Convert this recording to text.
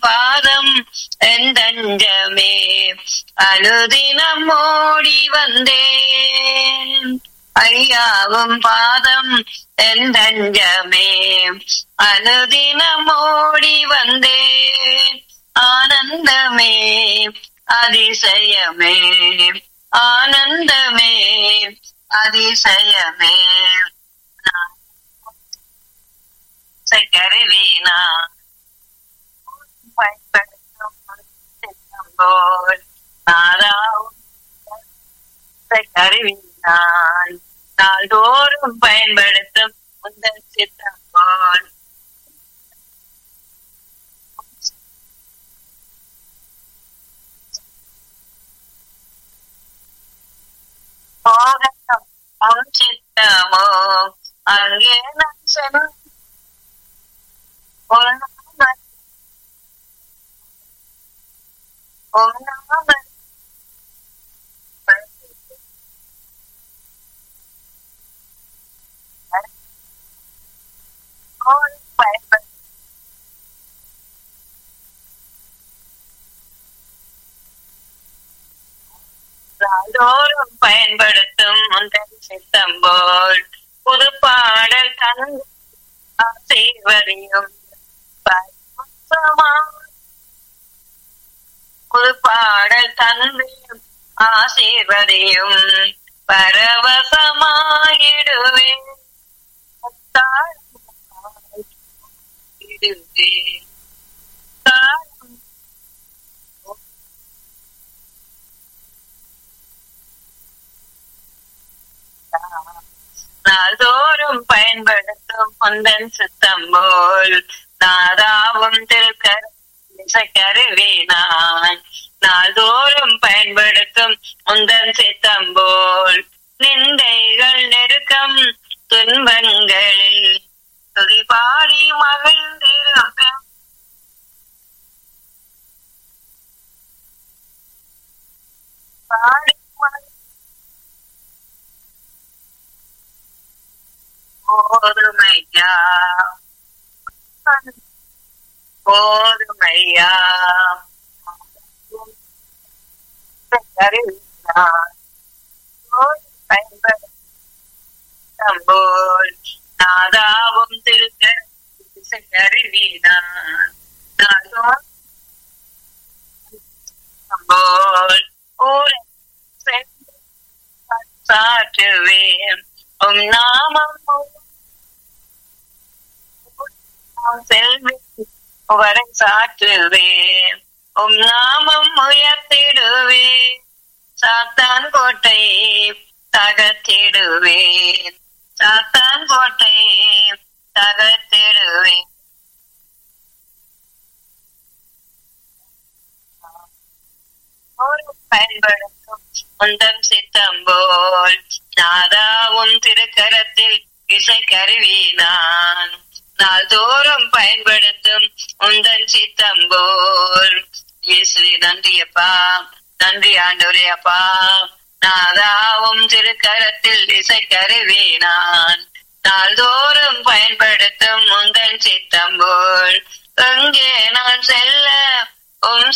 பாதம் என் தஞ்சமே அனுதினம் ஓடி வந்தேன் ஐயாவும் பாதம் என் தஞ்சமே அனுதினம் ஓடி வந்தேன் ஆனந்தமே அதிசயமே ஆனந்தமே அதிசயமே கருவீனா கருவினான் நாள்தோறும் பயன்படுத்தும் முந்தன் சித்தம்போல் போகட்டும் உன் சித்தமோ அங்கே நான் சென்று உன் நாம- உன் நாம- உன் பயன்படுத்த நாள்தோறும் பயன்படுத்தும் உந்தன் சித்தம் போல் புது பாடல் தந்து ஆசீர்வதியும் பரிசுத்தமா. புது பாடல் தந்து ஆசீர்வதியும் பரவசமாகிடுவேன் இடுவேன். நாள்தோறும் பயன்படுத்தும் முந்தன் சித்தம் போல் நாதாவும் திருக்கருவே நான் நாள்தோறும் பயன்படுத்தும் முந்தன் சித்தம் போல் நிந்தைகள் நெருக்கம் துன்பங்களில் துதிபாடி மகிழ்ந்திருப்பேன் பாடி மகிழ் போதுமையா போதுமையா போல் நாதாவும் திருக்க கருவினான் போல் ஊரை சென்று சாற்றுவேன் உம் நாமம் செல்வி வரை சாற்றுவேன் உம் நாமம் உயர்த்திடுவேன் சாத்தான் கோட்டை தகர்த்திடுவேன் சாத்தான் கோட்டை தகர்த்திடுவேன் ஒரு பயன்படுத்தும் உந்தம் சித்தம் போல் நாதாவும் திருக்கரத்தில் இசை கருவினான் நாள்தோறும் பயன்படுத்தும் உந்தன் சித்தம் போல் இயேசுவே நன்றி அப்பா நன்றி ஆண்டவரே அப்பா நாதாவும் திருக்கரத்தில் இசை கருவினான் நாள்தோறும் பயன்படுத்தும் உந்தன் சித்தம் போல் எங்கே நான் செல்ல உம்